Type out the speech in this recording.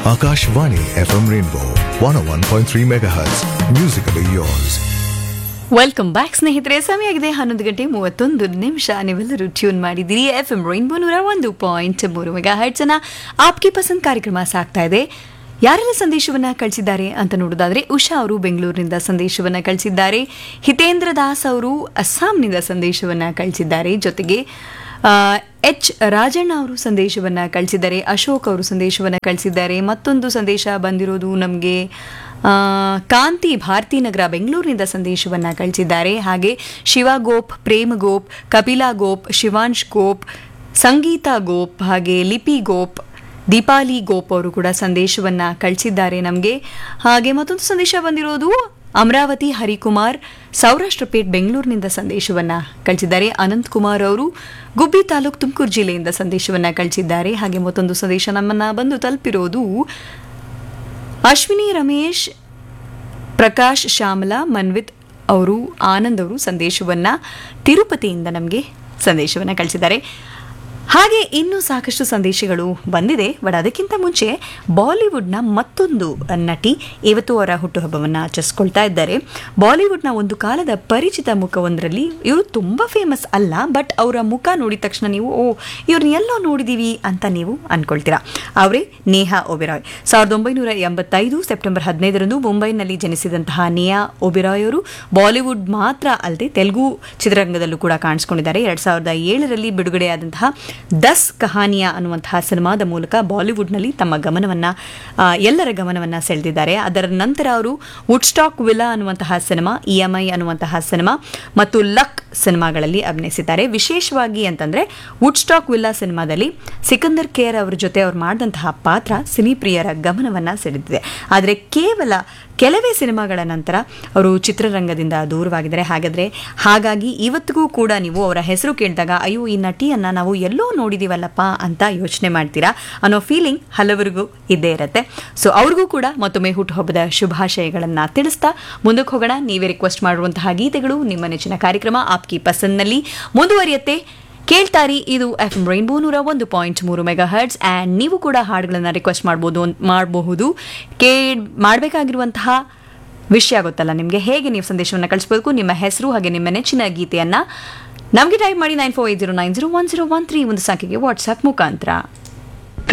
Akashvani FM Rainbow 101.3 MHz. Musically yours. Welcome back ಸ್ನೇಹಿತರೆ ಸಮಯ ಆಗಿದೆ ಹನ್ನೊಂದು ಗಂಟೆ ಮೂವತ್ತೊಂದು ನಿಮಿಷ ನೀವೆಲ್ಲರೂ ಟ್ಯೂನ್ ಮಾಡಿದ್ದೀರಿ ಎಫ್ ಎಂ ರೈನ್ಬೋ ನೂರ ಒಂದು ಪಾಯಿಂಟ್ ಮೂರು ಮೆಗಾ ಹರ್ಟ್ಸ್ನ ಆಪ್ಗೆ ಪಸಂದ್ ಕಾರ್ಯಕ್ರಮ ಸಾಗ್ತಾ ಇದೆ ಯಾರೆಲ್ಲ ಸಂದೇಶವನ್ನ ಕಳಿಸಿದ್ದಾರೆ ಅಂತ ನೋಡೋದಾದ್ರೆ ಉಷಾ ಅವರು ಬೆಂಗಳೂರಿನಿಂದ ಸಂದೇಶವನ್ನ ಕಳಿಸಿದ್ದಾರೆ ಹಿತೇಂದ್ರ ದಾಸ್ ಅವರು ಅಸ್ಸಾಂನಿಂದ ಸಂದೇಶವನ್ನ ಕಳಿಸಿದ್ದಾರೆ ಜೊತೆಗೆ ಎಚ್ ರಾಜಣ್ಣ ಅವರು ಸಂದೇಶವನ್ನ ಕಳಿಸಿದ್ದಾರೆ ಅಶೋಕ್ ಅವರು ಸಂದೇಶವನ್ನ ಕಳಿಸಿದ್ದಾರೆ ಮತ್ತೊಂದು ಸಂದೇಶ ಬಂದಿರೋದು ನಮಗೆ ಕಾಂತಿ ಭಾರತೀನಗರ ಬೆಂಗಳೂರಿನಿಂದ ಸಂದೇಶವನ್ನ ಕಳಿಸಿದ್ದಾರೆ ಹಾಗೆ ಶಿವ ಗೋಪ್ ಪ್ರೇಮ್ ಗೋಪ್ ಕಪಿಲಾ ಗೋಪ್ ಶಿವಾಂಶ್ ಗೋಪ್ ಸಂಗೀತ ಗೋಪ್ ಹಾಗೆ ಲಿಪಿ ಗೋಪ್ ದೀಪಾಲಿ ಗೋಪ್ ಅವರು ಕೂಡ ಸಂದೇಶವನ್ನ ಕಳಿಸಿದ್ದಾರೆ ನಮಗೆ ಹಾಗೆ ಮತ್ತೊಂದು ಸಂದೇಶ ಬಂದಿರೋದು ಅಮರಾವತಿ ಹರಿಕುಮಾರ್ ಸೌರಾಷ್ಟ್ರ ಪೇಟ್ ಬೆಂಗಳೂರಿನಿಂದ ಸಂದೇಶವನ್ನ ಕಳಿಸಿದ್ದಾರೆ ಅನಂತ್ ಕುಮಾರ್ ಅವರು ಗುಬ್ಬಿ ತಾಲೂಕು ತುಮಕೂರು ಜಿಲ್ಲೆಯಿಂದ ಸಂದೇಶವನ್ನ ಕಳಿಸಿದ್ದಾರೆ ಹಾಗೆ ಮತ್ತೊಂದು ಸಂದೇಶ ನಮ್ಮನ್ನ ಬಂದು ತಲುಪಿರೋದು ಅಶ್ವಿನಿ ರಮೇಶ್ ಪ್ರಕಾಶ್ ಶ್ಯಾಮಲಾ ಮನ್ವಿತ್ ಅವರು ಆನಂದ್ ಅವರು ಸಂದೇಶವನ್ನ ತಿರುಪತಿಯಿಂದ ನಮಗೆ ಸಂದೇಶವನ್ನ ಕಳಿಸಿದ್ದಾರೆ ಹಾಗೆ ಇನ್ನೂ ಸಾಕಷ್ಟು ಸಂದೇಶಗಳು ಬಂದಿದೆ ಬಟ್ ಅದಕ್ಕಿಂತ ಮುಂಚೆ ಬಾಲಿವುಡ್ನ ಮತ್ತೊಂದು ನಟಿ ಇವತ್ತು ಅವರ ಹುಟ್ಟುಹಬ್ಬವನ್ನು ಆಚರಿಸ್ಕೊಳ್ತಾ ಇದ್ದಾರೆ ಬಾಲಿವುಡ್ನ ಒಂದು ಕಾಲದ ಪರಿಚಿತ ಮುಖವೊಂದರಲ್ಲಿ ಇವರು ತುಂಬ ಫೇಮಸ್ ಅಲ್ಲ ಬಟ್ ಅವರ ಮುಖ ನೋಡಿದ ತಕ್ಷಣ ನೀವು ಓ ಇವ್ರನ್ನ ಎಲ್ಲೋ ನೋಡಿದೀವಿ ಅಂತ ನೀವು ಅನ್ಕೊಳ್ತೀರಾ ಅವರೇ ನೇಹಾ ಒಬೆರಾಯ್ ಸಾವಿರದ ಒಂಬೈನೂರ ಎಂಬತ್ತೈದು ಸೆಪ್ಟೆಂಬರ್ ಹದಿನೈದರಂದು ಮುಂಬೈನಲ್ಲಿ ಜನಿಸಿದಂತಹ ನೇಹಾ ಒಬೆರಾಯ್ ಅವರು ಬಾಲಿವುಡ್ ಮಾತ್ರ ಅಲ್ಲದೆ ತೆಲುಗು ಚಿತ್ರರಂಗದಲ್ಲೂ ಕೂಡ ಕಾಣಿಸ್ಕೊಂಡಿದ್ದಾರೆ ಎರಡ್ ಸಾವಿರದ ಏಳರಲ್ಲಿ ಬಿಡುಗಡೆಯಾದಂತಹ ದಸ್ ಕಹಾನಿಯಾ ಅನ್ನುವಂತಹ ಸಿನಿಮಾದ ಮೂಲಕ ಬಾಲಿವುಡ್ನಲ್ಲಿ ತಮ್ಮ ಗಮನವನ್ನ ಆ, ಎಲ್ಲರ ಗಮನವನ್ನ ಸೆಳೆದಿದ್ದಾರೆ ಅದರ ನಂತರ ಅವರು ವುಡ್ಸ್ಟಾಕ್ ವಿಲಾ ಅನ್ನುವಂತಹ ಸಿನಿಮಾ ಇ ಎಂ ಐ ಅನ್ನುವಂತಹ ಸಿನಿಮಾ ಮತ್ತು ಲಕ್ ಸಿನಿಮಾಗಳಲ್ಲಿ ಅಭಿನಯಿಸಿದ್ದಾರೆ ವಿಶೇಷವಾಗಿ ಅಂತಂದ್ರೆ ವುಡ್ಸ್ಟಾಕ್ ವಿಲ್ಲಾ ಸಿನಿಮಾದಲ್ಲಿ ಸಿಕಂದರ್ ಕೇರ್ ಅವರ ಜೊತೆ ಅವ್ರು ಮಾಡಿದಂತಹ ಪಾತ್ರ ಸಿನಿಪ್ರಿಯರ ಗಮನವನ್ನ ಸೆಳೆದಿದೆ ಆದರೆ ಕೇವಲ ಕೆಲವೇ ಸಿನಿಮಾಗಳ ನಂತರ ಅವರು ಚಿತ್ರರಂಗದಿಂದ ದೂರವಾಗಿದ್ದಾರೆ ಹಾಗಾದ್ರೆ ಹಾಗಾಗಿ ಇವತ್ತಿಗೂ ಕೂಡ ನೀವು ಅವರ ಹೆಸರು ಕೇಳಿದಾಗ ಅಯ್ಯೋ ಈ ನಟಿಯನ್ನ ನಾವು ಎಲ್ಲೋ ನೋಡಿದೀವಲ್ಲಪ್ಪ ಅಂತ ಯೋಚನೆ ಮಾಡ್ತೀರಾ ಅನ್ನೋ ಫೀಲಿಂಗ್ ಹಲವರಿಗೂ ಇದ್ದೇ ಇರುತ್ತೆ ಸೊ ಅವ್ರಿಗೂ ಕೂಡ ಮತ್ತೊಮ್ಮೆ ಹುಟ್ಟುಹಬ್ಬದ ಶುಭಾಶಯಗಳನ್ನ ತಿಳಿಸ್ತಾ ಮುಂದಕ್ಕೆ ಹೋಗೋಣ ನೀವೇ ರಿಕ್ವೆಸ್ಟ್ ಮಾಡುವಂತಹ ಗೀತೆಗಳು ನಿಮ್ಮ ನೆಚ್ಚಿನ ಕಾರ್ಯಕ್ರಮ ಆಪ್ಕಿ ಪಸಂದ್ನಲ್ಲಿ ಮುಂದುವರಿಯುತ್ತೆ ಕೇಳ್ತಾರಿ ಇದು ಎಫ್ ಎಂ ರೈನ್ಬೋ ನೂರ ಒಂದು ಪಾಯಿಂಟ್ ಮೂರು ಮೆಗಾ ಹರ್ಟ್ಸ್ ಆ್ಯಂಡ್ ನೀವು ಕೂಡ ಹಾಡುಗಳನ್ನು ರಿಕ್ವೆಸ್ಟ್ ಮಾಡ್ಬೋದು ಮಾಡಬಹುದು ಕೇ ಮಾಡಬೇಕಾಗಿರುವಂತಹ ವಿಷಯ ಗೊತ್ತಲ್ಲ ನಿಮಗೆ ಹೇಗೆ ನೀವು ಸಂದೇಶವನ್ನು ಕಳಿಸ್ಬೇಕು ನಿಮ್ಮ ಹೆಸರು ಹಾಗೆ ನಿಮ್ಮ ನೆಚ್ಚಿನ ಗೀತೆಯನ್ನು ನಮಗೆ ಟೈಪ್ ಮಾಡಿ nine four eight zero nine zero one zero one three ಒಂದು ಸಂಖ್ಯೆಗೆ ವಾಟ್ಸ್ಆ್ಯಪ್ ಮುಖಾಂತರ